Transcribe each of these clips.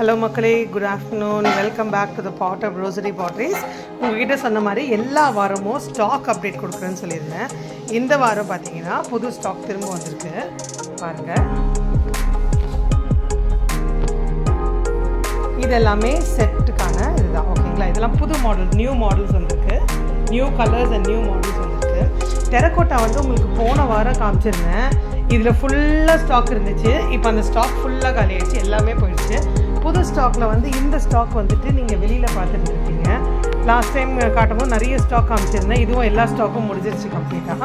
hello மக்களே good afternoon welcome back to the pot of rosary Patrice உங்ககிட்ட சொன்ன மாதிரி எல்லா வாரமும் ஸ்டாக் அப்டேட் கொடுக்குறேன்னு சொல்லியிருந்தேன் இந்த வாரம் பார்த்தீங்கன்னா புது ஸ்டாக் திரும்ப வந்திருக்கு பாருங்கள் இது எல்லாமே செட்டுக்கான இதுதான் ஓகேங்களா இதெல்லாம் புது மாடல் நியூ மாடல்ஸ் வந்திருக்கு new colours and new models வந்திருக்கு டெரக்கோட்டா வந்து உங்களுக்கு போன வாரம் காமிச்சிருந்தேன் இதில் ஃபுல்லாக ஸ்டாக் இருந்துச்சு இப்போ அந்த ஸ்டாக் ஃபுல்லாக காலி ஆயிடுச்சு எல்லாமே போயிடுச்சு புது ஸ்டாக்கில் வந்து இந்த ஸ்டாக் வந்துட்டு நீங்கள் வெளியில் பார்த்துட்டு இருக்கீங்க லாஸ்ட் டைம் காட்டும்போது நிறைய ஸ்டாக் காமிச்சிருந்தேன் இதுவும் எல்லா ஸ்டாக்கும் முடிஞ்சிருச்சு கம்ப்ளீட்டாக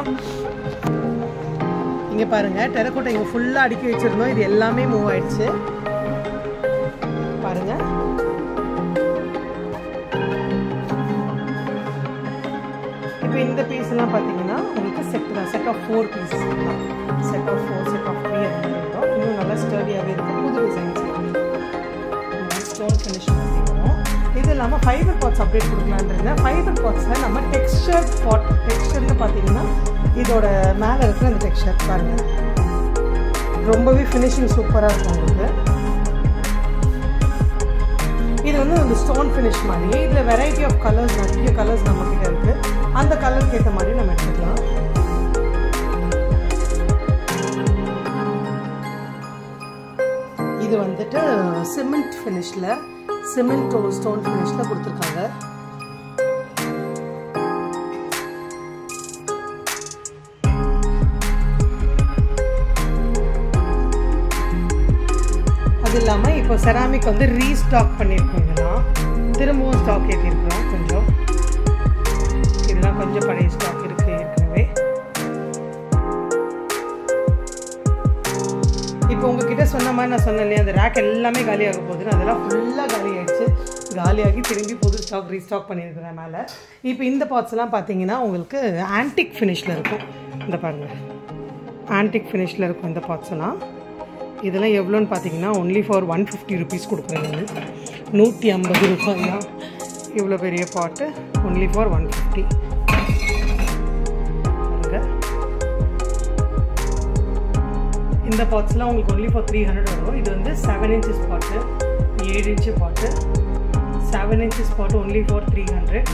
இங்கே பாருங்கள் டெரக்கோட்டா இங்கே ஃபுல்லாக அடுக்கி வச்சுருந்தோம் இது எல்லாமே மூவ் ஆயிடுச்சு பாருங்க இப்போ இந்த பீஸ் எல்லாம் பார்த்தீங்கன்னா உங்களுக்கு செட் தான் set of four piece set of four set of three அந்த மாதிரி இருக்கும் இன்னும் நல்லா ஸ்டடியாகவே இருக்கும் புது டிசைன்ஸ் ஸ்டோன் ஃபினிஷ் மாதிரி வரும் இது இல்லாமல் ஃபைபர் பாட்ஸ் அப்டேட் கொடுக்கலான்னு இருந்தேன் ஃபைபர் பாட்ஸில் நம்ம டெக்ஸ்டர் பாட் டெக்ஸ்டர்னு பார்த்தீங்கன்னா இதோட மேலே இருக்கிற அந்த டெக்ஸ்டர் பாருங்கள் ரொம்பவே ஃபினிஷிங் சூப்பராக இருக்கும் உங்களுக்கு இது வந்து அந்த ஸ்டோன் ஃபினிஷ் மாதிரி இதில் வெரைட்டி ஆஃப் கலர்ஸ் நிறைய கலர்ஸ் நம்மக்கிட்ட இருக்குது அந்த கலருக்கு ஏற்ற மாதிரி நம்ம எடுத்துக்கலாம் இது வந்துட்டு சிமெண்ட் ஃபினிஷில் சிமெண்ட் ஸ்டோன் ஃபினிஷில் கொடுத்துருக்காங்க அது இல்லாமல் இப்போ செராமிக் வந்து ரீஸ்டாக் பண்ணியிருக்கோம் இதெல்லாம் திரும்பவும் ஸ்டாக் ஏற்றிருக்கிறோம் கொஞ்சம் இதெல்லாம் கொஞ்சம் பழைய ஸ்டாக் இருக்குது ஏற்கனவே இப்போ உங்ககிட்ட சொன்ன மாதிரி நான் சொன்னேன் இல்லையா அந்த ரேக் எல்லாமே காலியாக போகுதுன்னு அதெல்லாம் ஃபுல்லாக காலி ஆயிடுச்சு காலியாகி திரும்பி புது ஸ்டாக் ரீஸ்டாக் பண்ணியிருக்கிறேன் மேலே இப்போ இந்த பாட்ஸ்லாம் பார்த்தீங்கன்னா உங்களுக்கு ஆன்டிக் ஃபினிஷில் இருக்கும் இந்த பாருங்கள் ஆன்டிக் ஃபினிஷில் இருக்கும் இந்த பாட்ஸ் எல்லாம் இதெல்லாம் எவ்வளோன்னு பார்த்தீங்கன்னா only for one fifty rupees கொடுக்குறேன் நூற்றி ஐம்பது ரூபாய் தான் இவ்வளோ பெரிய பாட்டு ஒன்லி ஃபார் ஒன் ஃபிஃப்டி இந்த பாட்ஸ்லாம் உங்களுக்கு ஒன்லி ஃபார் த்ரீ ஹண்ட்ரட் வரும் இது வந்து செவன் இன்ச்சஸ் பாட்டு ஏழு இன்ச்சு பாட்டு செவன் இன்ச்சஸ் பாட்டு only for three hundred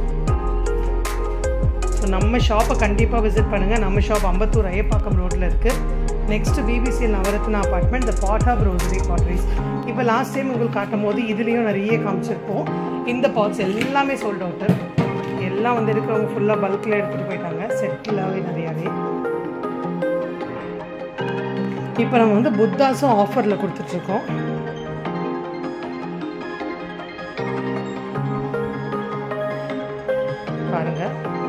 so நம்ம ஷாப்பை கண்டிப்பாக விசிட் பண்ணுங்கள் நம்ம ஷாப் அம்பத்தூர் ஐயப்பாக்கம் ரோட்டில் இருக்குது next BBC Navaratna apartment the pot of rosary Patrice இப்போ லாஸ்ட் டைம் உங்களுக்கு காட்டும் போது இதுலேயும் நிறைய காமிச்சிருப்போம் இந்த பாட்ஸ் எல்லாமே சோல்ட் அவுட்டு எல்லாம் வந்து இருக்கிறவங்க ஃபுல்லாக பல்கில் எடுத்துகிட்டு போயிட்டாங்க செட்டிலாகவே நிறையாவே இப்போ நம்ம வந்து புத்தாஸும் ஆஃபரில் கொடுத்துட்ருக்கோம் பாருங்கள்